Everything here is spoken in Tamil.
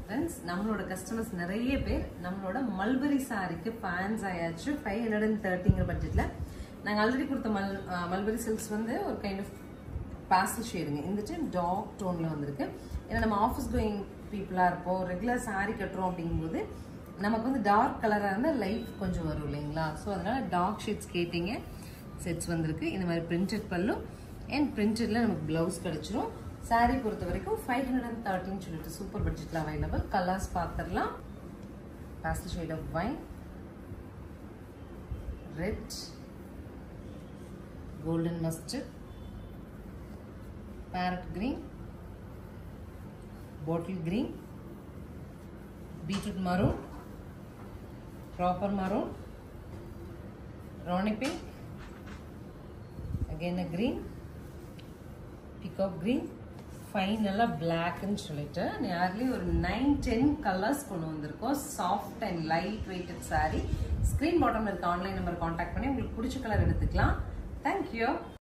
ஃப்ரெண்ட்ஸ் நம்மளோட கஸ்டமர்ஸ் நிறைய பேர் நம்மளோட மல்பரி சாரிக்கு ஃபேன்ஸ் ஆயாச்சு ஃபைவ் ஹண்ட்ரட் அண்ட் தேர்ட்டிங்கிற பட்ஜெட்டில் நாங்கள் ஆல்ரெடி கொடுத்த மல் மல்பரி சில்க்ஸ் வந்து ஒரு கைண்ட் ஆஃப் பாஸ்டல் ஷேடுங்க இந்த டைம் டார்க் டோனில் வந்திருக்கு ஏன்னா நம்ம ஆஃபீஸ் கோயிங் பீப்புளாக இருப்போம் ரெகுலர் சாரி கட்டுறோம் அப்படிங்கும்போது நமக்கு வந்து டார்க் கலராக இருந்தால் லைஃப் கொஞ்சம் வரும் இல்லைங்களா ஸோ அதனால் டார்க் ஷேட்ஸ் கேட்டிங்க செட்ஸ் வந்திருக்கு இந்த மாதிரி பிரிண்டட் பல்லும் அண்ட் பிரிண்டட்ல நமக்கு ப்ளவுஸ் கிடைச்சிரும் சாரீ பொறுத்த வரைக்கும் ஃபைவ் ஹண்ட்ரட் அண்ட் தேர்ட்டின்னு சொல்லிட்டு சூப்பர் பட்ஜெட்டில் அவைலபிள் கலர்ஸ் பார்த்துடலாம் pastel shade of wine red golden mustard parrot green, bottle green, beetroot maroon, proper maroon, Ronnie pink, again a green, peacock green, ஃபைனலாக பிளாக்னு சொல்லிட்டு நியர்லி ஒரு நைன் டென் கலர்ஸ் கொண்டு வந்திருக்கோம் soft and light weighted sari screen பாட்டமில் இருக்க ஆன்லைன் நம்பர் காண்டாக்ட் பண்ணி உங்களுக்கு பிடிச்ச கலர் எடுத்துக்கலாம் தேங்க்யூ